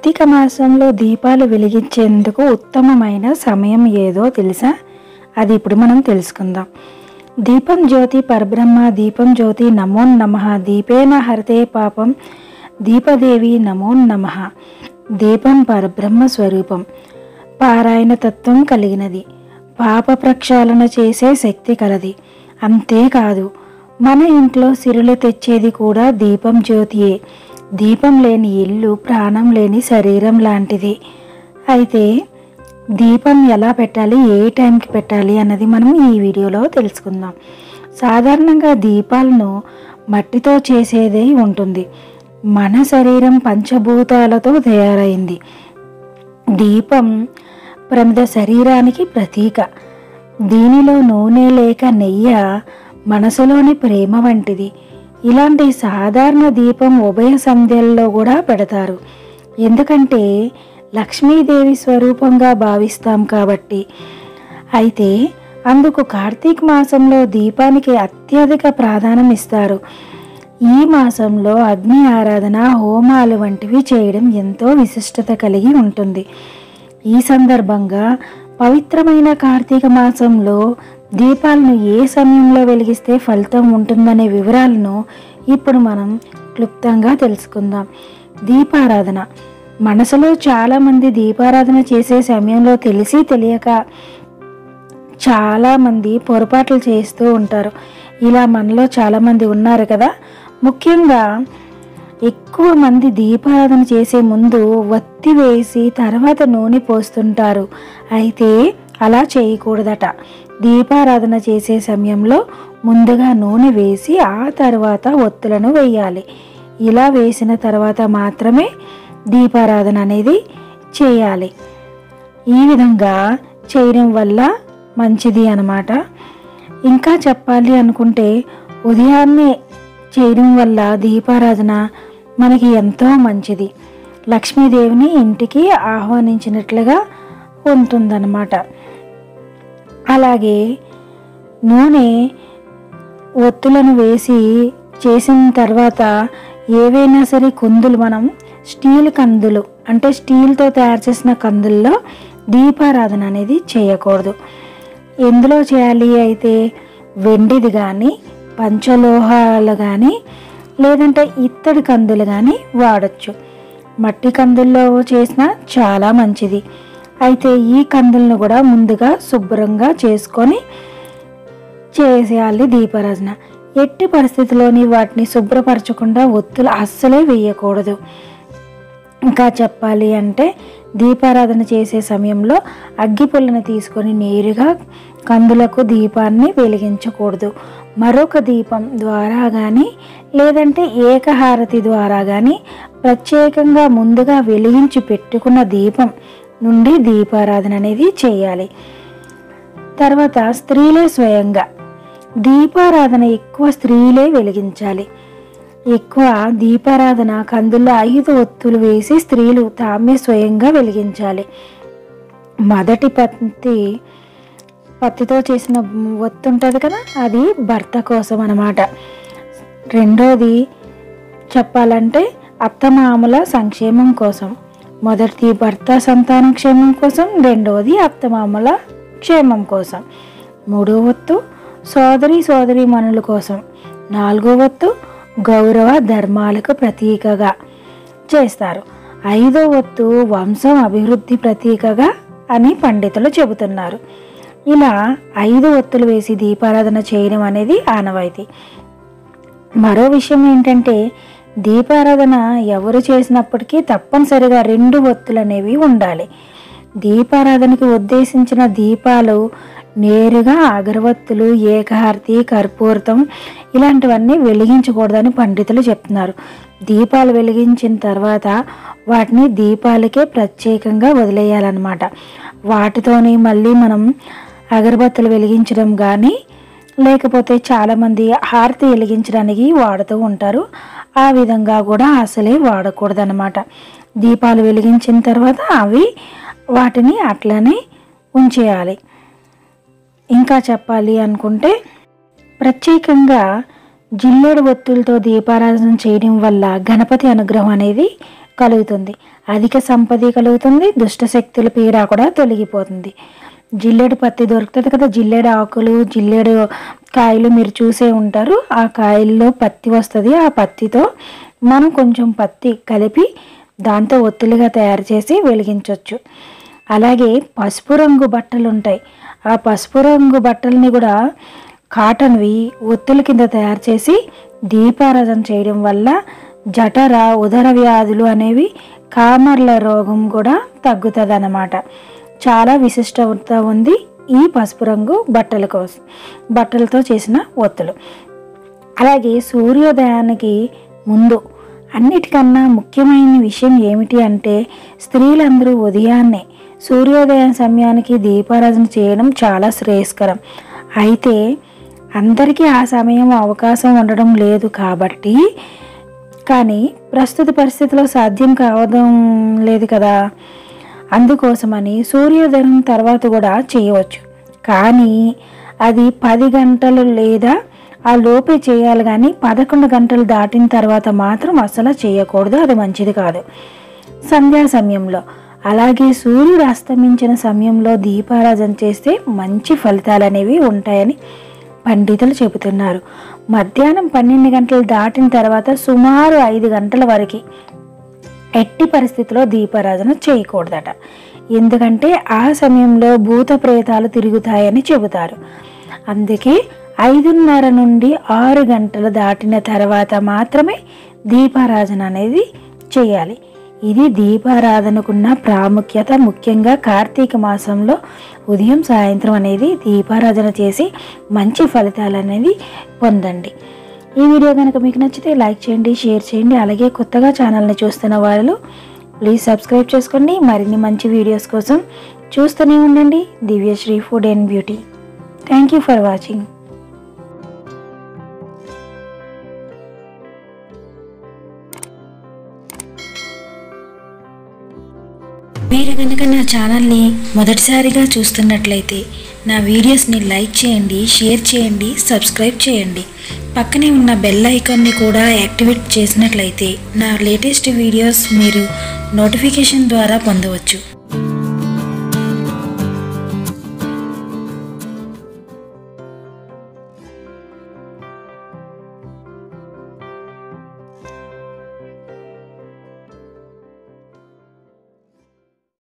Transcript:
కార్తీక మాసంలో దీపాలు వెలిగించేందుకు ఉత్తమమైన సమయం ఏదో తెలుసా అది ఇప్పుడు మనం తెలుసుకుందాం దీపం జ్యోతి పరబ్రహ్మ దీపం జ్యోతి నమో నమ దీపేన హరితే పాపం దీపదేవి నమో నమ దీపం పరబ్రహ్మ స్వరూపం పారాయణ తత్వం కలిగినది పాప ప్రక్షాళన చేసే శక్తి కలది అంతేకాదు మన ఇంట్లో సిరులు తెచ్చేది కూడా దీపం జ్యోతియే దీపం లేని ఇల్లు ప్రాణం లేని శరీరం లాంటిది అయితే దీపం ఎలా పెట్టాలి ఏ టైంకి పెట్టాలి అన్నది మనం ఈ వీడియోలో తెలుసుకుందాం సాధారణంగా దీపాలను మట్టితో చేసేదే ఉంటుంది మన శరీరం పంచభూతాలతో తయారైంది దీపం ప్రమిద శరీరానికి ప్రతీక దీనిలో నూనె లేక నెయ్య మనసులోని ప్రేమ వంటిది ఇలాంటి సాధారణ దీపం ఉభయ సంధ్యల్లో కూడా పెడతారు ఎందుకంటే లక్ష్మీదేవి స్వరూపంగా భావిస్తాం కాబట్టి అయితే అందుకు కార్తీక మాసంలో దీపానికి అత్యధిక ప్రాధాన్యం ఇస్తారు ఈ మాసంలో అగ్ని ఆరాధన హోమాలు వంటివి చేయడం ఎంతో విశిష్టత కలిగి ఉంటుంది ఈ సందర్భంగా పవిత్రమైన కార్తీక మాసంలో దీపాలను ఏ సమయంలో వెలిగిస్తే ఫలితం ఉంటుందనే వివరాలను ఇప్పుడు మనం క్లుప్తంగా తెలుసుకుందాం దీపారాధన మనసులో చాలామంది దీపారాధన చేసే సమయంలో తెలిసి తెలియక చాలామంది పొరపాట్లు చేస్తూ ఉంటారు ఇలా మనలో చాలామంది ఉన్నారు కదా ముఖ్యంగా ఎక్కువ మంది దీపారాధన చేసే ముందు వత్తి వేసి తర్వాత నూనె పోస్తుంటారు అయితే అలా చేయకూడదట దీపారాధన చేసే సమయంలో ముందుగా నూనె వేసి ఆ తర్వాత ఒత్తులను వేయాలి ఇలా వేసిన తర్వాత మాత్రమే దీపారాధన అనేది చేయాలి ఈ విధంగా చేయడం వల్ల మంచిది అన్నమాట ఇంకా చెప్పాలి అనుకుంటే ఉదయాన్నే చేయడం వల్ల దీపారాధన మనకి ఎంతో మంచిది లక్ష్మీదేవిని ఇంటికి ఆహ్వానించినట్లుగా ఉంటుందన్నమాట అలాగే నూనె ఒత్తులను వేసి చేసిన తర్వాత ఏవైనా సరే కందులు మనం స్టీల్ కందులు అంటే స్టీల్తో తయారు చేసిన కందుల్లో దీపారాధన అనేది చేయకూడదు ఎందులో చేయాలి అయితే వెండిది కానీ పంచలోహాలు కానీ లేదంటే ఇత్తడి కందులు కానీ వాడచ్చు మట్టి కందుల్లో చేసిన చాలా మంచిది అయితే ఈ కందులను కూడా ముందుగా శుభ్రంగా చేసుకొని చేసేయాలి దీపారాధన ఎట్టి పరిస్థితిలోని వాటిని శుభ్రపరచకుండా ఒత్తులు అస్సలే వేయకూడదు ఇంకా చెప్పాలి అంటే దీపారాధన చేసే సమయంలో అగ్గిపుల్లను తీసుకొని నేరుగా కందులకు దీపాన్ని వెలిగించకూడదు మరొక దీపం ద్వారా కానీ లేదంటే ఏకహారతి ద్వారా కానీ ప్రత్యేకంగా ముందుగా వెలిగించి పెట్టుకున్న దీపం నుండి దీపారాధన అనేది చేయాలి తర్వాత స్త్రీలే స్వయంగా దీపారాధన ఎక్కువ స్త్రీలే వెలిగించాలి ఎక్కువ దీపారాధన కందుల్లో ఐదు ఒత్తులు వేసి స్త్రీలు తామే స్వయంగా వెలిగించాలి మొదటి పత్తి పత్తితో చేసిన ఒత్తు ఉంటుంది కదా అది భర్త కోసం అన్నమాట రెండోది చెప్పాలంటే అత్తమామల సంక్షేమం కోసం మొదటిది భర్త సంతాన క్షేమం కోసం రెండవది అత్తమామల క్షేమం కోసం మూడో వత్తు సోదరి సోదరి మనుల కోసం నాలుగో వత్తు గౌరవ ధర్మాలకు ప్రతీకగా చేస్తారు ఐదో వత్తు వంశం అభివృద్ధి ప్రతీకగా అని పండితులు చెబుతున్నారు ఇలా ఐదు ఒత్తులు వేసి దీపారాధన చేయడం అనేది ఆనవాయితీ మరో విషయం ఏంటంటే దీపారాధన ఎవరు చేసినప్పటికీ తప్పనిసరిగా రెండు ఒత్తులు అనేవి ఉండాలి దీపారాధనకి ఉద్దేశించిన దీపాలు నేరుగా అగరవత్తులు ఏకహారతి కర్పూరతం ఇలాంటివన్నీ వెలిగించకూడదని పండితులు చెప్తున్నారు దీపాలు వెలిగించిన తర్వాత వాటిని దీపాలకే ప్రత్యేకంగా వదిలేయాలన్నమాట వాటితోని మళ్ళీ మనం అగరబత్తులు వెలిగించడం కానీ లేకపోతే చాలామంది హారతి వెలిగించడానికి వాడుతూ ఉంటారు ఆ విధంగా కూడా అసలే వాడకూడదన్నమాట దీపాలు వెలిగించిన తర్వాత అవి వాటిని అట్లనే ఉంచేయాలి ఇంకా చెప్పాలి అనుకుంటే ప్రత్యేకంగా జిల్లేడు ఒత్తులతో దీపారాధన చేయడం వల్ల గణపతి అనుగ్రహం అనేది కలుగుతుంది అధిక సంపద కలుగుతుంది దుష్ట శక్తుల పీడ కూడా తొలగిపోతుంది జిల్లేడు పత్తి దొరుకుతుంది కదా జిల్లేడు ఆకులు జిల్లేడు కాయలు మీరు చూసే ఉంటారు ఆ కాయల్లో పత్తి వస్తుంది ఆ పత్తితో మనం కొంచెం పత్తి కలిపి దాంతో ఒత్తులుగా తయారు చేసి వెలిగించవచ్చు అలాగే పసుపు రంగు బట్టలు ఉంటాయి ఆ పసుపు రంగు బట్టల్ని కూడా కాటన్వి ఒత్తుల కింద తయారు చేసి దీపారాధన చేయడం వల్ల జఠర ఉదర వ్యాధులు అనేవి కామర్ల రోగం కూడా తగ్గుతుంది అన్నమాట చాలా విశిష్టత ఉంది ఈ పసుపు రంగు బట్టల కోసం బట్టలతో చేసిన ఒత్తులు అలాగే సూర్యోదయానికి ముందు అన్నిటికన్నా ముఖ్యమైన విషయం ఏమిటి అంటే స్త్రీలందరూ ఉదయాన్నే సూర్యోదయం సమయానికి దీపారాధన చేయడం చాలా శ్రేయస్కరం అయితే అందరికీ ఆ సమయం అవకాశం ఉండడం లేదు కాబట్టి కానీ ప్రస్తుత పరిస్థితిలో సాధ్యం కావడం లేదు కదా అందుకోసమని సూర్యోదయం తర్వాత కూడా చేయవచ్చు కానీ అది పది గంటలు లేదా ఆ లోపే చేయాలి కానీ పదకొండు గంటలు దాటిన తర్వాత మాత్రం అసలు చేయకూడదు అది మంచిది కాదు సంధ్యా సమయంలో అలాగే సూర్యుడు అస్తమించిన సమయంలో దీపారాధన చేస్తే మంచి ఫలితాలు అనేవి ఉంటాయని పండితులు చెబుతున్నారు మధ్యాహ్నం పన్నెండు గంటలు దాటిన తర్వాత సుమారు ఐదు గంటల వరకు ఎట్టి పరిస్థితిలో దీపారాధన చేయకూడదట ఎందుకంటే ఆ సమయంలో భూత ప్రేతాలు తిరుగుతాయని చెబుతారు అందుకే ఐదున్నర నుండి ఆరు గంటలు దాటిన తర్వాత మాత్రమే దీపారాధన అనేది చేయాలి ఇది దీపారాధనకున్న ప్రాముఖ్యత ముఖ్యంగా కార్తీక మాసంలో ఉదయం సాయంత్రం అనేది దీపారాధన చేసి మంచి ఫలితాలు అనేది పొందండి ఈ వీడియో కనుక మీకు నచ్చితే లైక్ చేయండి షేర్ చేయండి అలాగే కొత్తగా ఛానల్ని చూస్తున్న వాళ్ళు ప్లీజ్ సబ్స్క్రైబ్ చేసుకోండి మరిన్ని మంచి వీడియోస్ కోసం చూస్తూనే ఉండండి Divyasri food and beauty thank you for watching మీరు కనుక నా ఛానల్ని మొదటిసారిగా చూస్తున్నట్లయితే నా వీడియోస్ని లైక్ చేయండి షేర్ చేయండి సబ్స్క్రైబ్ చేయండి పక్కనే ఉన్న బెల్ ఐకాన్ని కూడా యాక్టివేట్ చేసినట్లయితే నా లేటెస్ట్ వీడియోస్ మీరు నోటిఫికేషన్ ద్వారా పొందవచ్చు